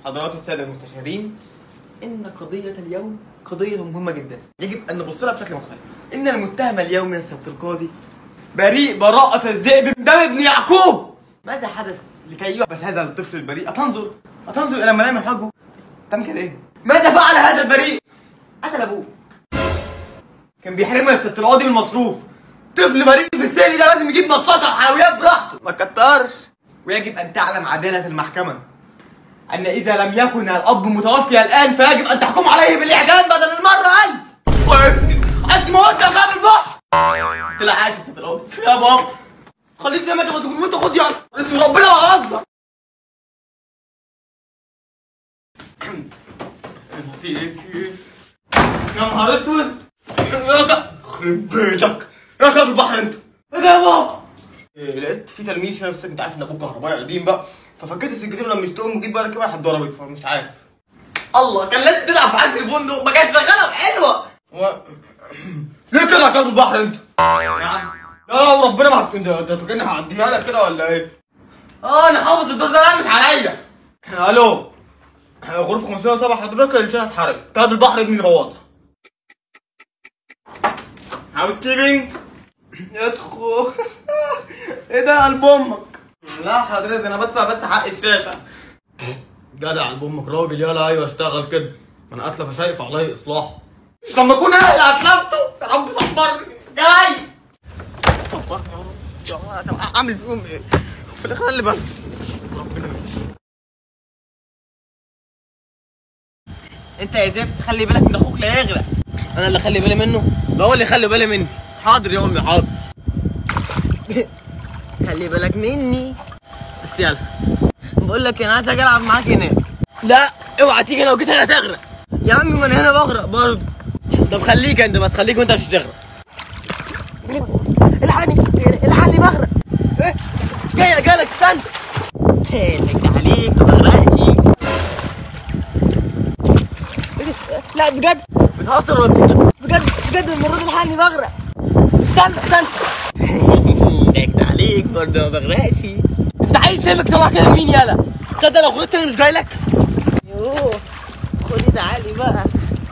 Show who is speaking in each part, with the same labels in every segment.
Speaker 1: حضرات الساده المستشارين ان قضيه اليوم قضيه مهمه جدا يجب ان نبص لها بشكل مختلف ان المتهم اليوم يا سياده القاضي بريء براءة الذئب من دم ابن يعقوب ماذا حدث لكي يحبس هذا الطفل البريء أتنظر أتنظر إلى ملامح وجهه تم كده إيه ماذا فعل هذا البريء قتل أبوه كان بيحرمه يا ست القاضي من المصروف طفل بريء في السن ده لازم يجيب مصاصة وحاويات براحته ما كترش ويجب أن تعلم عدالة المحكمة أن إذا لم يكن الأب متوفي الآن فيجب أن تحكم عليه بالإعدام بدل المرة ألف وابني عايز تموت يا باب البحر طلع عايش يا ست القاضي يا بابا خليك زي ما انت كنت تقول وانت خد يلا بس ربنا ما هزر في ايه في ايه يا نهار اسود يا ده يخرب بيتك يا كلب البحر انت ايه ده يا بابا إيه لقيت في تلميذ هنا في السجن انت عارف ان ابوك كهربائي قديم بقى ففكيت السكرتير لما يستقوم وجيت بقى كده حد ضربك فمش عارف الله كان لازم تلعب في حد الفندق ما كانتش شغاله حلوه و... ليه كده يا كلب البحر انت؟ يا عم لا وربنا ما هتكون ده انت فاكرني هعديها لك كده ولا ايه؟ اه انا حافظ الدور ده لا مش عليا الو غرفة 507 حضرتك الشارع اتحرق كلب البحر ابني بوظها هاوس كيبنج ادخل ايه ده قلب امك لا حضرتك انا بدفع بس حق الشاشة جدع قلب امك راجل يلا ايوه اشتغل كده انا اتلف شايف عليه اصلاح مش لما اكون انا اللي اتلفته يا رب صبرني جاي صبرني يا رب يا رب اعمل فيهم ايه في الاخر أنا اللي بلبس ربنا يستر. انت يا زفت خلي بالك من اخوك لا يغرق انا اللي خلي بالي منه ده هو اللي خلي بالي مني حاضر يا امي حاضر خلي بالك مني بس يلا بقول لك انا عايز اجي العب معاك هناك لا اوعى تيجي لو جيت هنا هتغرق يا عمي ما انا هنا بغرق برضه طب خليك انت بس خليك وانت مش هتغرق الحقني الحقني بغرق ايه جاي جالك استنى لك عليك ما بغرقش لا بجد بتهزر ولا بتكذب؟ بجد بجد المره دي الحقني بغرق استنى استنى ضحكت عليك برضه ما بغرقش انت عايز سمك طلع كده مين يالا تصدق لو غلطت انا مش جاي لك يوه خدي تعالي بقى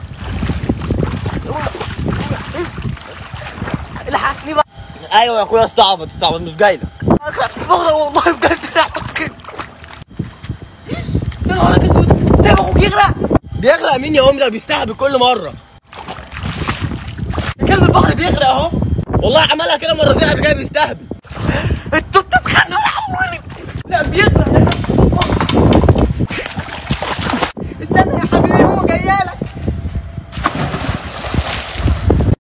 Speaker 1: الحقني بقى ايوه يا اخويا استعبط استعبط مش جاي لك بغرق والله بجد يا نهارك اسود سيب اخوك يغرق بيغرق مين يا امي ده بيستهبل كل مره كلب البحر بيغرق اهو والله عملها كده مرتين قبل كده بيستهبل انتوا بتتخانقوا يا عموني لا بيغرق